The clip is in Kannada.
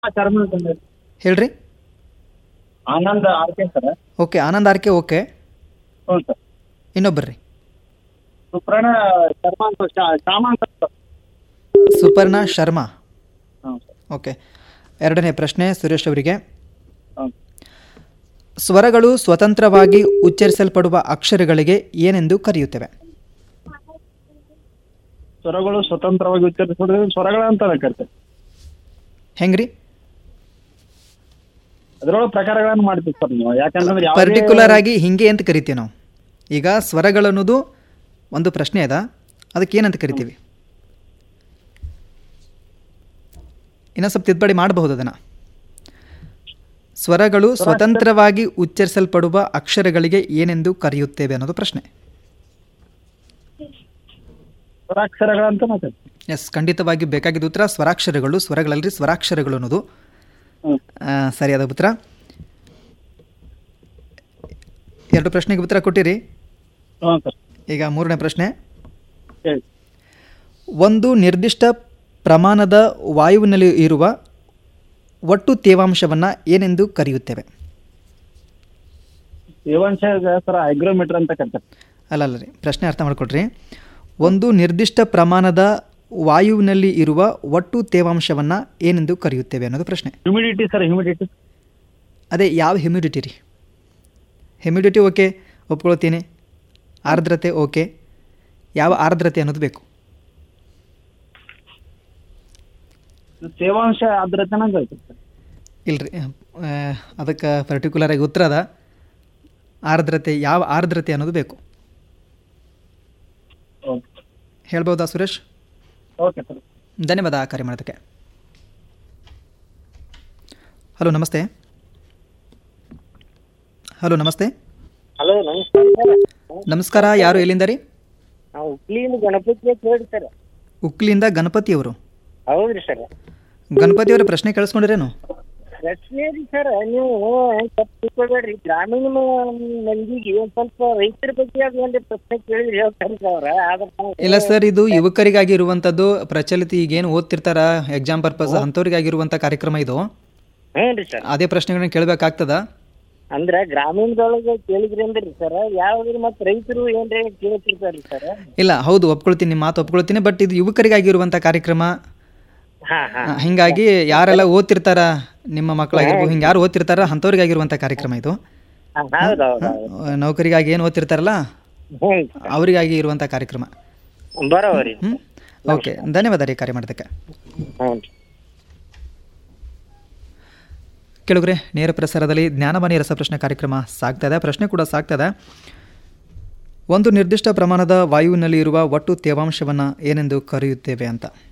ಶರ್ಮ ಅಂತಂದ್ರೆ ಹೇಳ್ರಿ Anand R K sir okay Anand R K okay ಹ್ಞೂ ಸರ್ ಇನ್ನೊಬ್ಬರ್ರಿ ಸುಪ್ರಣ ಶರ್ಮಾ ಅಂತ ಶಾ- ಶ್ಯಾಮ ಅಂತ ಸರ್ ಸುಪರ್ಣ ಶರ್ಮಾ ಹ್ಞೂ ಸರ್ ಓಕೆ ಎರಡನೇ ಪ್ರಶ್ನೆ ಸುರೇಶ್ ಅವರಿಗೆ ಹ್ಞೂ ಸ್ವರಗಳು ಸ್ವತಂತ್ರವಾಗಿ ಉಚ್ಚರಿಸಲ್ಪಡುವ ಅಕ್ಷರಗಳಿಗೆ ಏನೆಂದು ಕರೆಯುತ್ತೇವೆ ಸ್ವರಗಳು ಸ್ವತಂತ್ರವಾಗಿ ಉಚ್ಚರಿಸಿದ್ರೆ ಸ್ವರಗಳ ಅಂತ ಕರಿತಾರೆ ಹೆಂಗ್ರಿ ಅದರೊಳಗೆ ಪ್ರಕಾರಗಳನ್ನು ಮಾಡ್ತೀವಿ ಸರ್ ನೀವು ಯಾಕಂತಂದ್ರೆ ಯಾವುದೇ- ಪರ್ಟಿಕ್ಯುಲರ್ ಆಗಿ ಹಿಂಗೆ ಅಂತ ಕರಿತೀವಿ ನಾವು ಈಗ ಸ್ವರಗಳನ್ನೋದು ಒಂದು ಪ್ರಶ್ನೆ ಅದ ಅದಕ್ಕೆ ಏನಂತ ಕರಿತೀವಿ ಇನ್ನೂ ಸ್ವಲ್ಪ ತಿದ್ದುಪಡಿ ಮಾಡಬಹುದು ಅದನ್ನು ಸ್ವರಗಳು ಸ್ವತಂತ್ರವಾಗಿ ಉಚ್ಚರಿಸಲ್ಪಡುವ ಅಕ್ಷರಗಳಿಗೆ ಏನೆಂದು ಕರೆಯುತ್ತೇವೆ ಅನ್ನೋದು ಪ್ರಶ್ನೆ ಸ್ವರಾಕ್ಷರಗಳಂತ ಮಾತಾಡ್ತೀವಿ ಎಸ್ ಖಂಡಿತವಾಗಿ ಬೇಕಾಗಿದ್ದ ಉತ್ತರ ಸ್ವರಾಕ್ಷರಗಳು ಸ್ವರಗಳಲ್ಲಿ ಸ್ವರಾಕ್ಷರಗಳು ಅನ್ನೋದು ಹ್ಞೂ ಆ, ಸರಿಯಾದ ಉತ್ತರ ಎರಡು ಪ್ರಶ್ನೆಗೆ ಉತ್ತರ ಕೊಟ್ಟಿರಿ ಹ್ಞೂ ಸರ್ ಈಗ ಮೂರನೇ ಪ್ರಶ್ನೆ ಹೇಳಿ ಒಂದು ನಿರ್ದಿಷ್ಟ ಪ್ರಮಾಣದ ವಾಯುವಿನಲ್ಲಿ ಇರುವ ಒಟ್ಟು ತೇವಾಂಶವನ್ನು ಏನೆಂದು ಕರೆಯುತ್ತೇವೆ ತೇವಾಂಶ ಸರ್ ಹೈಗ್ರೋಮೀಟರ್ ಅಂತ ಕರಿತಾರೆ ಅಲ್ಲ ಅಲ್ಲ ರೀ ಪ್ರಶ್ನೆ ಅರ್ಥ ಮಾಡ್ಕೊಳ್ರಿ ಒಂದು ನಿರ್ದಿಷ್ಟ ಪ್ರಮಾಣದ ವಾಯುವಿನಲ್ಲಿ ಇರುವ ಒಟ್ಟು ತೇವಾಂಶವನ್ನು ಏನೆಂದು ಕರೆಯುತ್ತೇವೆ ಅನ್ನೋದು ಪ್ರಶ್ನೆ ಹ್ಯೂಮಿಡಿಟಿ ಸರ್ ಹ್ಯೂಮಿಡಿಟಿ ಅದೇ ಯಾವ ಹ್ಯುಮಿಡಿಟಿ ರೀ ಹ್ಯುಮಿಡಿಟಿ ಓಕೆ ಒಪ್ಕೊಳ್ತೀನಿ ಆರ್ದ್ರತೆ ಓಕೆ ಯಾವ ಆರ್ದ್ರತೆ ಅನ್ನೋದು ಬೇಕು ತೇವಾಂಶ ಆದ್ರತೆನ ಕರಿತಾರೆ ಸರ್ ಇಲ್ರಿ ಅದಕ್ಕೆ ಪರ್ಟಿಕ್ಯುಲರ್ ಆಗಿ ಉತ್ತರ ಅದ ಆರ್ದ್ರತೆ ಯಾವ ಆರ್ದ್ರತೆ ಅನ್ನೋದು ಬೇಕು ಓಕೆ ಹೇಳ್ಬೋದಾ ಸುರೇಶ್ ಓಕೆ ಸರ್ ಧನ್ಯವಾದ ಕರೆ ಮಾಡೋದಕ್ಕೆ ಹಲೋ ನಮಸ್ತೆ ಹಲೋ ನಮಸ್ತೆ ಹಲೋ ನಮಸ್ಕಾರ ಸರ್ ನಮಸ್ಕಾರ ಯಾರು ಎಲ್ಲಿಂದ ರೀ ನಾವು ಹುಬ್ಳಿಯಿಂದ ಗಣಪತಿ ಅಂತ ಹೇಳಿ ಸರ್ ಉಕ್ಲಿಂದ ಗಣಪತಿಯವರು ಹೌದ್ರಿ ಸರ್ ಗಣಪತಿಯವರ ಪ್ರಶ್ನೆ ಕೇಳಿಸ್ಕೊಂಡಿರೇನು ಪ್ರಶ್ನೆ ರೀ ಸರ್ ನೀವು ತಪ್ಪು ತಿಳ್ಕೊಬೇಡ್ರಿ ಗ್ರಾಮೀಣ ಮ- ಮಂದಿಗೆ ಒಂದ್ ಸ್ವಲ್ಪ ರೈತರ ಬಗ್ಗೆ ಅದು ಒಂದು ಪ್ರಶ್ನೆ ಕೇಳಿದ್ರಿ ಹೇಳ್ತಾರೆ ಸರ್ ಅವ್ರ ಆದ್ರೆ ನಾವು- ಇಲ್ಲ ಸರ್ ಇದು ಯುವಕರಿಗಾಗಿ ಇರುವಂಥದ್ದು ಪ್ರಚಲಿತ ಈಗೇನು ಓದ್ತಿರ್ತಾರ ಎಕ್ಸಾಮ್ ಪರ್ಪಸ್ ಅಂಥವ್ರಿಗಾಗಿರುವಂಥ ಕಾರ್ಯಕ್ರಮ ಇದು ಹ್ಞೂ ರೀ ಸರ್ ಅದೇ ಪ್ರಶ್ನೆಗಳನ್ನ ಕೇಳಬೇಕಾಗ್ತದ ಅಂದ್ರ ಗ್ರಾಮೀಣದೊಳಗೆ ಕೇಳಿದ್ರಿ ಅಂದ್ರಿ ಸರ್ ಯಾವ್ದ್ರಿ ಮತ್ತೆ ರೈತರು ಏನ್ರಿ ಕೇಳ್ತಿರ್ತಾರ್ರಿ ಸರ್ ಇಲ್ಲ ಹೌದು ಒಪ್ಕೊಳ್ತೀನಿ ನಿಮ್ಮ ಮಾತು ಒಪ್ಕೊಳ್ತೀನಿ ಬಟ್ ಇದು ಯುವಕರಿಗಾಗಿರುವಂಥ ಕಾರ್ಯಕ್ರಮ ಹಾ ಹಾ ಆ, ಹಿಂಗಾಗಿ ಯಾರೆಲ್ಲ ಓದ್ತಿರ್ತಾರ ನಿಮ್ಮ ಮಕ್ಕಳಾಗಿರ್ಬೋದು ಹಿಂಗೆ ಯಾರು ಓದ್ತಿರ್ತಾರ ಅಂಥವ್ರಿಗಾಗಿರುವಂಥ ಕಾರ್ಯಕ್ರಮ ಇದು ಹೌದು ಹೌದು ಹೌದು ಆ, ನೌಕರಿಗಾಗಿ ಏನು ಓದ್ತಿರ್ತಾರಲ್ಲ ಹ್ಞೂ ಅವರಿಗಾಗಿ ಇರುವಂಥ ಕಾರ್ಯಕ್ರಮ ಬರೋವರಿ ಹ್ಞೂ ಓಕೆ ಧನ್ಯವಾದ ರೀ ಕಾರ್ಯ ಮಾಡೋದಕ್ಕೆ ಹ್ಞೂ ಕೆಲವ್ರೆ ನೇರ ಪ್ರಸಾರದಲ್ಲಿ ಜ್ಞಾನವಾಣಿ ರಸಪ್ರಶ್ನೆ ಕಾರ್ಯಕ್ರಮ ಸಾಗ್ತಾ ಇದೆ ಪ್ರಶ್ನೆ ಕೂಡ ಸಾಗ್ತಾ ಇದೆ ಒಂದು ನಿರ್ದಿಷ್ಟ ಪ್ರಮಾಣದ ವಾಯುವಿನಲ್ಲಿ ಇರುವ ಒಟ್ಟು ತೇವಾಂಶವನ್ನು ಏನೆಂದು ಕರೆಯುತ್ತೇವೆ ಅಂತ